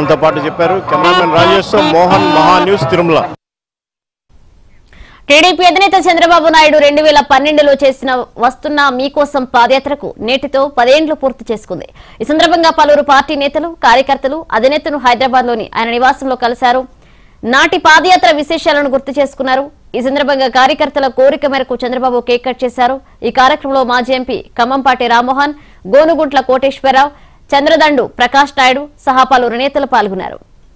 మనతో పాటు చెప్పారు కెమెరామెన్ రాజేష్ మోహన్ మహా న్యూస్ తిరుమల టీడీపీ అధినేత చంద్రబాబు నాయుడు రెండు వేల పన్నెండులో చేసిన వస్తున్న మీకోసం పాదయాత్రకు నేటితో పదేండ్లు పూర్తి చేసుకుంది ఈ సందర్భంగా పలువురు పార్టీ నేతలు కార్యకర్తలు అధినేతను హైదరాబాద్ లోని ఆయన నివాసంలో కలిశారు నాటి పాదయాత్ర విశేషాలను గుర్తు చేసుకున్నారు ఈ సందర్భంగా కార్యకర్తల కోరిక మేరకు చంద్రబాబు కేక్ కట్ చేశారు ఈ కార్యక్రమంలో మాజీ ఎంపీ ఖమ్మంపాటి రామ్మోహన్ గోనుగుంట్ల కోటేశ్వరరావు చంద్రదండు ప్రకాష్ నాయుడు సహా పలువురు నేతలు పాల్గొన్నారు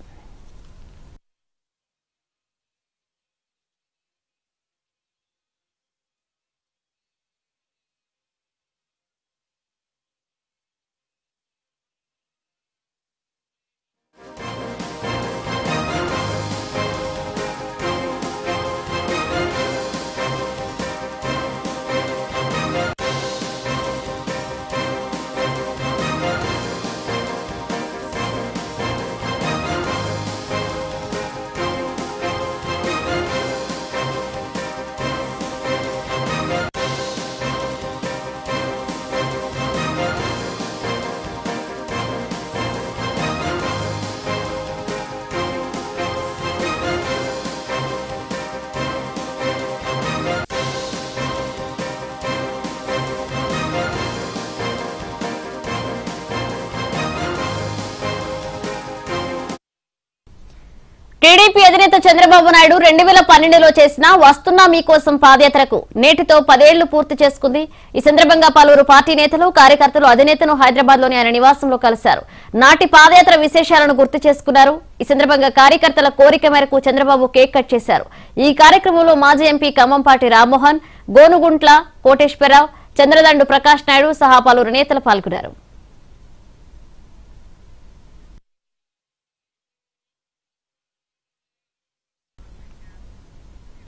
టీడీపీ అధినేత చంద్రబాబు నాయుడు రెండు వేల పన్నెండులో చేసిన వస్తున్నా మీకోసం పాదయాత్రకు నేటితో పదేళ్లు పూర్తి చేసుకుంది ఈ సందర్భంగా పలువురు పార్టీ నేతలు కార్యకర్తలు అధినేతను హైదరాబాద్ లోని ఆయన నివాసంలో కలిశారు నాటి పాదయాత్ర విశేషాలను గుర్తు చేసుకున్నారు ఈ సందర్భంగా కార్యకర్తల కోరిక మేరకు చంద్రబాబు కేక్ కట్ చేశారు ఈ కార్యక్రమంలో మాజీ ఎంపీ ఖమ్మంపాటి రామ్మోహన్ గోనుగుంట్ల కోటేశ్వరరావు చంద్రదండు ప్రకాష్ నాయుడు సహా పలువురు నేతలు పాల్గొన్నారు